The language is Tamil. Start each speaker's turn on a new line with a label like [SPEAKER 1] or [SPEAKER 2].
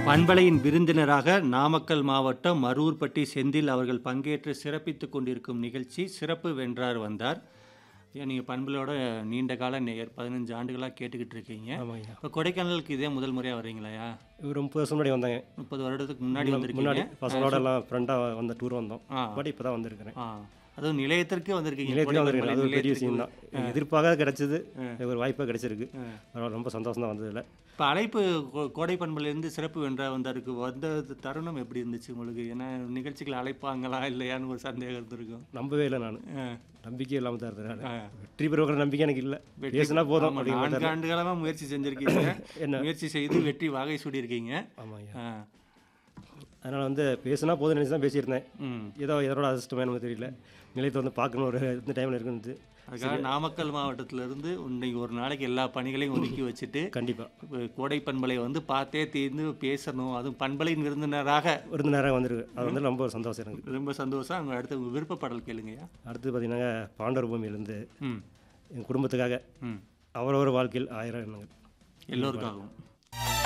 [SPEAKER 1] பண்பலையின் விருந்தினராக நாமக்கல் மாவட்டம் மரூர்பட்டி செந்தில் அவர்கள் பங்கேற்று சிறப்பித்துக் கொண்டிருக்கும் நிகழ்ச்சி சிறப்பு வென்றார் வந்தார் ஏன் நீங்கள் பண்பலோட நீண்ட கால நேயர் பதினஞ்சு ஆண்டுகளாக கேட்டுக்கிட்டு இருக்கீங்க
[SPEAKER 2] ஆமாங்கய்யா
[SPEAKER 1] இப்போ கொடைக்கானலுக்கு இதே முதல் முறையாக வர்றீங்களாயா
[SPEAKER 2] ஒரு முப்பது வருஷம் முன்னாடி வந்தாங்க
[SPEAKER 1] முப்பது வருடத்துக்கு முன்னாடி
[SPEAKER 2] முன்னாடி
[SPEAKER 1] வந்திருக்கீங்க
[SPEAKER 2] பசங்களோட எல்லாம் ஃப்ரெண்டாக வந்த டூர் வந்தோம்
[SPEAKER 1] ஆ
[SPEAKER 2] பட் இப்போ தான் வந்திருக்கிறேன்
[SPEAKER 1] ஆ அதுவும் நிலையத்திற்கு வந்திருக்கீங்க
[SPEAKER 2] நிலையத்துக்கு
[SPEAKER 1] கொடை
[SPEAKER 2] வந்திருக்கிறேன் அது ஒரு
[SPEAKER 1] பண்பலை
[SPEAKER 2] பெரிய விஷயம்
[SPEAKER 1] நிலையத்திற்கு
[SPEAKER 2] தான் எதிர்பார்க்காத கிடைச்சது ஒரு வாய்ப்பாக கிடைச்சிருக்கு
[SPEAKER 1] ஆ.
[SPEAKER 2] அதனால ரொம்ப சந்தோஷம் தான் வந்ததில்ல
[SPEAKER 1] இப்போ அழைப்பு கோ- கோடை பண்பலையிலேருந்து சிறப்பு வென்றா வந்தாருக்கு வந்த தருணம் எப்படி இருந்துச்சு உங்களுக்கு ஏன்னா நிகழ்ச்சிகள் அழைப்பாங்களா இல்லையான்னு ஒரு சந்தேகம் இருந்திருக்கும்
[SPEAKER 2] நம்பவே இல்லை நான்
[SPEAKER 1] ஆ,
[SPEAKER 2] நம்பிக்கை இல்லாமல் தான் இருந்தேன்
[SPEAKER 1] ஆ.
[SPEAKER 2] வெற்றி பெறுவங்கிற நம்பிக்கை எனக்கு இல்லை
[SPEAKER 1] வெற்றி-
[SPEAKER 2] பேசினா போதும்
[SPEAKER 1] ஆமா,
[SPEAKER 2] அப்படிங்கிற மாதிரி
[SPEAKER 1] நான்கு ஆண்டு காலமா முயற்சி செஞ்சிருக்கீங்க
[SPEAKER 2] என்ன
[SPEAKER 1] முயற்சி செய்து வெற்றி வாகை சூடியிருக்கீங்க
[SPEAKER 2] ஆமாய்யா
[SPEAKER 1] ஆ,
[SPEAKER 2] அதனால் வந்து பேசினா போதும் நினச்சி தான் பேசியிருந்தேன்
[SPEAKER 1] ம்
[SPEAKER 2] ஏதோ எதோட அதிர்ஷ்டமே நமக்கு தெரியல நிலையத்தை வந்து பார்க்கணும் ஒரு இந்த டைமில் இருக்குது
[SPEAKER 1] அதுக்காக நாமக்கல் மாவட்டத்துல இருந்து இன்னைக்கு ஒரு நாளைக்கு எல்லா பணிகளையும் ஒதுக்கி வச்சுட்டு
[SPEAKER 2] கண்டிப்பாக
[SPEAKER 1] இப்ப கோடை பண்பலை வந்து பார்த்தே தீர்ந்து பேசணும் அதுவும் பண்பலையின் விருந்தினராக
[SPEAKER 2] விருந்தினராக வந்திருக்கு அது வந்து ரொம்ப ஒரு சந்தோஷம் எனக்கு
[SPEAKER 1] ரொம்ப சந்தோஷம் அவங்க அடுத்து உங்க விருப்பப்பாடல் கேளுங்கய்யா
[SPEAKER 2] அடுத்து பார்த்தீங்கன்னா பாண்டவர் பூமியிலேருந்து
[SPEAKER 1] ம்
[SPEAKER 2] என் குடும்பத்துக்காக
[SPEAKER 1] ம்
[SPEAKER 2] அவரவர் வாழ்க்கையில் ஆயிரம் எண்ணங்கள்
[SPEAKER 1] எல்லோருக்காகவும்